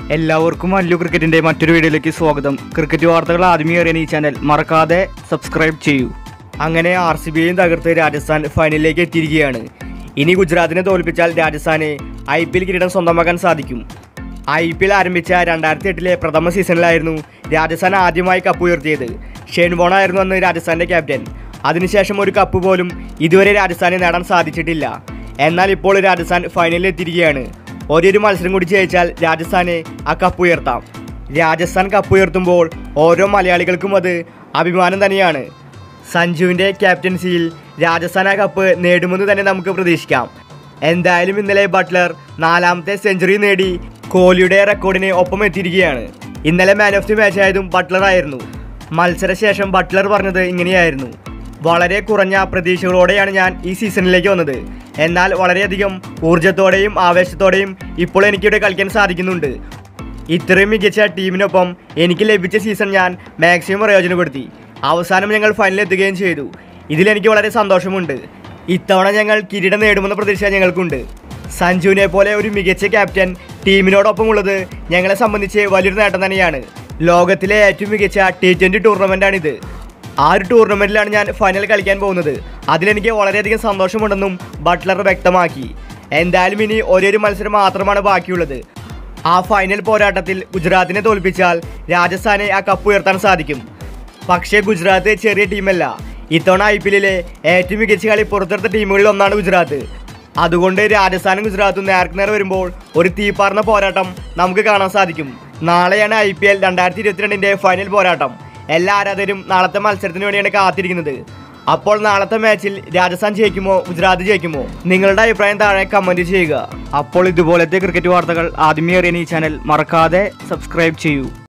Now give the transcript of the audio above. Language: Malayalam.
എല്ലാവർക്കും അല്ലു ക്രിക്കറ്റിന്റെ മറ്റൊരു വീഡിയോയിലേക്ക് സ്വാഗതം ക്രിക്കറ്റ് വാർത്തകൾ ആദ്യമേ അറിയാൻ ഈ ചാനൽ മറക്കാതെ സബ്സ്ക്രൈബ് ചെയ്യൂ അങ്ങനെ ആർ സി ബിയെയും തകർത്ത് രാജസ്ഥാൻ ഫൈനലിലേക്ക് എത്തിയിരിക്കുകയാണ് ഇനി ഗുജറാത്തിനെ തോൽപ്പിച്ചാൽ രാജസ്ഥാന് ഐ പി എൽ കിരീടം സ്വന്തമാക്കാൻ സാധിക്കും ഐ പി എൽ ആരംഭിച്ച രണ്ടായിരത്തി എട്ടിലെ പ്രഥമ സീസണിലായിരുന്നു രാജസ്ഥാൻ ആദ്യമായി കപ്പ് ഉയർത്തിയത് ഷെയ്ൻ ബോൺ ആയിരുന്നു അന്ന് രാജസ്ഥാന്റെ ക്യാപ്റ്റൻ അതിനുശേഷം ഒരു കപ്പ് പോലും ഇതുവരെ രാജസ്ഥാന് നേടാൻ സാധിച്ചിട്ടില്ല എന്നാൽ ഇപ്പോൾ രാജസ്ഥാൻ ഫൈനലിൽ എത്തിയിരിക്കുകയാണ് ഒരേ മത്സരം കൂടി ജയിച്ചാൽ രാജസ്ഥാന് ആ കപ്പ് ഉയർത്താം രാജസ്ഥാൻ കപ്പ് ഉയർത്തുമ്പോൾ ഓരോ മലയാളികൾക്കും അത് അഭിമാനം തന്നെയാണ് സഞ്ജുവിൻ്റെ ക്യാപ്റ്റൻസിയിൽ രാജസ്ഥാൻ ആ കപ്പ് നേടുമെന്ന് തന്നെ നമുക്ക് പ്രതീക്ഷിക്കാം എന്തായാലും ഇന്നലെ ബട്ട്ലർ നാലാമത്തെ സെഞ്ചുറി നേടി കോഹ്ലിയുടെ റെക്കോർഡിന് ഒപ്പം എത്തിയിരിക്കുകയാണ് ഇന്നലെ മാൻ ഓഫ് ദി മാച്ച് ആയതും ബട്ട്ലർ ആയിരുന്നു മത്സരശേഷം ബട്ട്ലർ പറഞ്ഞത് ഇങ്ങനെയായിരുന്നു വളരെ കുറഞ്ഞ പ്രതീക്ഷകളോടെയാണ് ഞാൻ ഈ സീസണിലേക്ക് വന്നത് എന്നാൽ വളരെയധികം ഊർജ്ജത്തോടെയും ആവേശത്തോടെയും ഇപ്പോൾ എനിക്കിവിടെ കളിക്കാൻ സാധിക്കുന്നുണ്ട് ഇത്രയും മികച്ച ടീമിനൊപ്പം എനിക്ക് ലഭിച്ച സീസൺ ഞാൻ മാക്സിമം പ്രയോജനപ്പെടുത്തി അവസാനം ഞങ്ങൾ ഫൈനലിൽ എത്തുകയും ചെയ്തു ഇതിലെനിക്ക് വളരെ സന്തോഷമുണ്ട് ഇത്തവണ ഞങ്ങൾ കിരീടം നേടുമെന്ന പ്രതീക്ഷ ഞങ്ങൾക്കുണ്ട് സഞ്ജുവിനെ പോലെ ഒരു മികച്ച ക്യാപ്റ്റൻ ടീമിനോടൊപ്പം ഉള്ളത് ഞങ്ങളെ സംബന്ധിച്ച് വലിയൊരു നേട്ടം തന്നെയാണ് ലോകത്തിലെ ഏറ്റവും മികച്ച ടി ട്വൻ്റി ടൂർണമെൻ്റാണിത് ആ ഒരു ടൂർണമെൻറ്റിലാണ് ഞാൻ ഫൈനൽ കളിക്കാൻ പോകുന്നത് അതിലെനിക്ക് വളരെയധികം സന്തോഷമുണ്ടെന്നും ബട്ട്ലർ വ്യക്തമാക്കി എന്തായാലും ഇനി ഒരേ ഒരു മത്സരം മാത്രമാണ് ബാക്കിയുള്ളത് ആ ഫൈനൽ പോരാട്ടത്തിൽ ഗുജറാത്തിനെ തോൽപ്പിച്ചാൽ രാജസ്ഥാനെ ആ കപ്പ് ഉയർത്താൻ സാധിക്കും പക്ഷേ ഗുജറാത്ത് ചെറിയ ടീമല്ല ഇത്തവണ ഐ പി എല്ലിലെ ഏറ്റവും മികച്ച കളി പുറത്തെടുത്ത ടീമുകളിൽ ഒന്നാണ് ഗുജറാത്ത് അതുകൊണ്ട് രാജസ്ഥാനും ഗുജറാത്തും നേർക്ക് നേരെ വരുമ്പോൾ ഒരു തീപ്പാർന്ന പോരാട്ടം നമുക്ക് കാണാൻ സാധിക്കും നാളെയാണ് ഐ പി എൽ രണ്ടായിരത്തി ഇരുപത്തിരണ്ടിൻ്റെ ഫൈനൽ പോരാട്ടം എല്ലാ ആരാധകരും നാളത്തെ മത്സരത്തിന് വേണ്ടിയാണ് കാത്തിരിക്കുന്നത് അപ്പോൾ നാളത്തെ മാച്ചിൽ രാജസ്ഥാൻ ജയിക്കുമോ ഗുജറാത്ത് ജയിക്കുമോ നിങ്ങളുടെ അഭിപ്രായം താഴെ കമൻറ്റ് ചെയ്യുക അപ്പോൾ ഇതുപോലത്തെ ക്രിക്കറ്റ് വാർത്തകൾ ആദ്യമേ അറിയാൻ ഈ ചാനൽ മറക്കാതെ സബ്സ്ക്രൈബ് ചെയ്യൂ